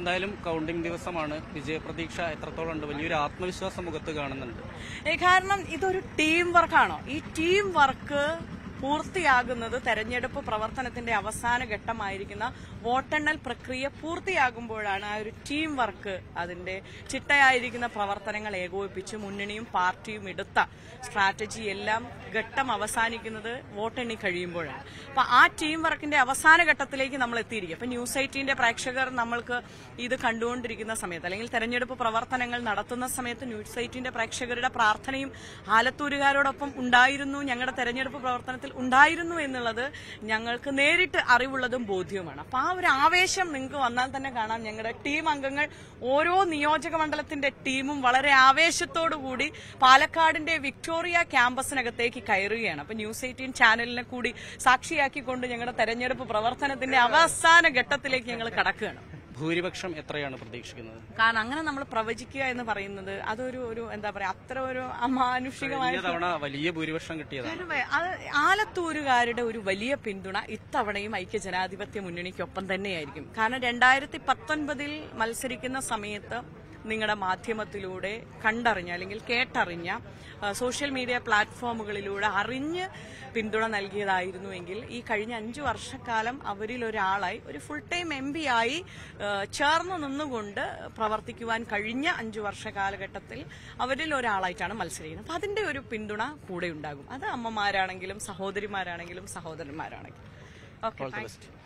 എന്തായാലും കൗണ്ടിംഗ് ദിവസമാണ് വിജയപ്രതീക്ഷ എത്രത്തോളം ഉണ്ട് വലിയൊരു ആത്മവിശ്വാസം മുഖത്ത് കാണുന്നുണ്ട് ഏ, കാരണം ഇതൊരു ടീം വർക്കാണോ ഈ ടീം വർക്ക് പൂർത്തിയാകുന്നത് തെരഞ്ഞെടുപ്പ് പ്രവർത്തനത്തിന്റെ അവസാന ഘട്ടമായിരിക്കുന്ന വോട്ടെണ്ണൽ പ്രക്രിയ പൂർത്തിയാകുമ്പോഴാണ് ആ ഒരു ടീം വർക്ക് അതിന്റെ ചിട്ടയായിരിക്കുന്ന പ്രവർത്തനങ്ങൾ ഏകോപിപ്പിച്ച് മുന്നണിയും പാർട്ടിയും എടുത്ത സ്ട്രാറ്റജി എല്ലാം ഘട്ടം അവസാനിക്കുന്നത് വോട്ടെണ്ണി കഴിയുമ്പോഴാണ് അപ്പൊ ആ ടീം വർക്കിന്റെ അവസാന ഘട്ടത്തിലേക്ക് നമ്മൾ എത്തിയിരിക്കും അപ്പൊ ന്യൂസ് എയ്റ്റീന്റെ പ്രേക്ഷകർ നമ്മൾക്ക് ഇത് കണ്ടുകൊണ്ടിരിക്കുന്ന സമയത്ത് അല്ലെങ്കിൽ തെരഞ്ഞെടുപ്പ് പ്രവർത്തനങ്ങൾ നടത്തുന്ന സമയത്ത് ന്യൂസ് എയ്റ്റീന്റെ പ്രേക്ഷകരുടെ പ്രാർത്ഥനയും ആലത്തൂരുകാരോടൊപ്പം ഉണ്ടായിരുന്നു ഞങ്ങളുടെ തെരഞ്ഞെടുപ്പ് പ്രവർത്തനത്തിൽ ഉണ്ടായിരുന്നു എന്നുള്ളത് ഞങ്ങൾക്ക് നേരിട്ട് അറിവുള്ളതും ബോധ്യവുമാണ് അപ്പൊ ആ ഒരു ആവേശം നിങ്ങൾക്ക് വന്നാൽ തന്നെ കാണാം ഞങ്ങളുടെ ടീം അംഗങ്ങൾ ഓരോ നിയോജക മണ്ഡലത്തിന്റെ ടീമും വളരെ ആവേശത്തോടു കൂടി പാലക്കാടിന്റെ വിക്ടോറിയ ക്യാമ്പസിനകത്തേക്ക് കയറുകയാണ് അപ്പൊ ന്യൂസ് എയ്റ്റീൻ ചാനലിനെ കൂടി സാക്ഷിയാക്കിക്കൊണ്ട് ഞങ്ങളുടെ തെരഞ്ഞെടുപ്പ് പ്രവർത്തനത്തിന്റെ അവസാന ഘട്ടത്തിലേക്ക് ഞങ്ങൾ കടക്കുകയാണ് ഭൂരിപക്ഷം എത്രയാണ് പ്രതീക്ഷിക്കുന്നത് കാരണം അങ്ങനെ നമ്മൾ പ്രവചിക്കുക എന്ന് പറയുന്നത് അതൊരു ഒരു എന്താ പറയാ അത്ര ഒരു അമാനുഷികമായ കഴിഞ്ഞ തവണ വലിയ ഭൂരിപക്ഷം കിട്ടിയതാണ് കാരണം വേ- അത് ആലത്തൂരുകാരുടെ ഒരു വലിയ പിന്തുണ ഇത്തവണയും ഐക്യ ജനാധിപത്യ മുന്നണിക്കൊപ്പം തന്നെയായിരിക്കും കാരണം രണ്ടായിരത്തി പത്തൊൻപതിൽ മത്സരിക്കുന്ന സമയത്ത് നിങ്ങളുടെ മാധ്യമത്തിലൂടെ കണ്ടറിഞ്ഞ അല്ലെങ്കിൽ കേട്ടറിഞ്ഞ ആ, സോഷ്യൽ മീഡിയ പ്ലാറ്റ്ഫോമുകളിലൂടെ അറിഞ്ഞ് പിന്തുണ നൽകിയതായിരുന്നുവെങ്കിൽ ഈ കഴിഞ്ഞ അഞ്ചു വർഷക്കാലം അവരിൽ ഒരാളായി ഒരു ഫുൾ ടൈം എം പി ആയി ആ, ചേർന്ന് നിന്നുകൊണ്ട് പ്രവർത്തിക്കുവാൻ കഴിഞ്ഞ അഞ്ചു വർഷ കാലഘട്ടത്തിൽ അവരിൽ ഒരാളായിട്ടാണ് മത്സരിക്കുന്നത് അപ്പൊ അതിന്റെ ഒരു പിന്തുണ കൂടെ ഉണ്ടാകും അത് അമ്മമാരാണെങ്കിലും സഹോദരിമാരാണെങ്കിലും സഹോദരന്മാരാണെങ്കിലും ഓക്കെ ഓൾ ദി ബെസ്റ്റ്